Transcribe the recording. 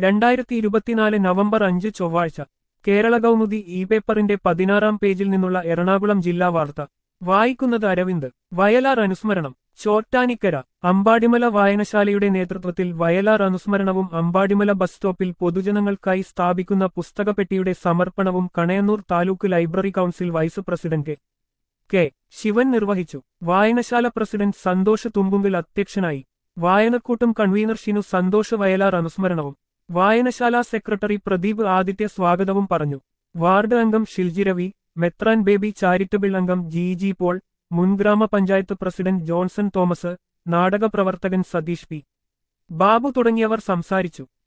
രണ്ടായിരത്തി ഇരുപത്തിനാല് നവംബർ അഞ്ച് ചൊവ്വാഴ്ച കേരള കൗമുദി ഇ പേപ്പറിന്റെ പതിനാറാം പേജിൽ നിന്നുള്ള എറണാകുളം ജില്ലാ വാർത്ത വായിക്കുന്നത് അരവിന്ദ് വയലാർ അനുസ്മരണം ചോറ്റാനിക്കര അമ്പാടിമല വായനശാലയുടെ നേതൃത്വത്തിൽ വയലാർ അനുസ്മരണവും അമ്പാടിമല ബസ് സ്റ്റോപ്പിൽ പൊതുജനങ്ങൾക്കായി സ്ഥാപിക്കുന്ന പുസ്തകപ്പെട്ടിയുടെ സമർപ്പണവും Kanayannur taluk library council vice president K Sivan നിർവഹിച്ചു വായനശാല പ്രസിഡന്റ് സന്തോഷ് തുമ്പുങ്കിൽ അധ്യക്ഷനായി വായനക്കൂട്ടം കൺവീനർ ഷിനു സന്തോഷ് വയലാർ അനുസ്മരണവും വായനശാല സെക്രട്ടറി പ്രദീപ് ആദിത്യ സ്വാഗതവും പറഞ്ഞു വാർഡ് അംഗം ഷിൽജി രവി മെത്രാൻ ബേബി ചാരിറ്റബിൾ അംഗം ജി ജി പോൾ മുൻ ഗ്രാമപഞ്ചായത്ത് പ്രസിഡന്റ് ജോൺസൺ തോമസ് നാടക പ്രവർത്തകൻ സതീഷ് പി ബാബു തുടങ്ങിയവർ സംസാരിച്ചു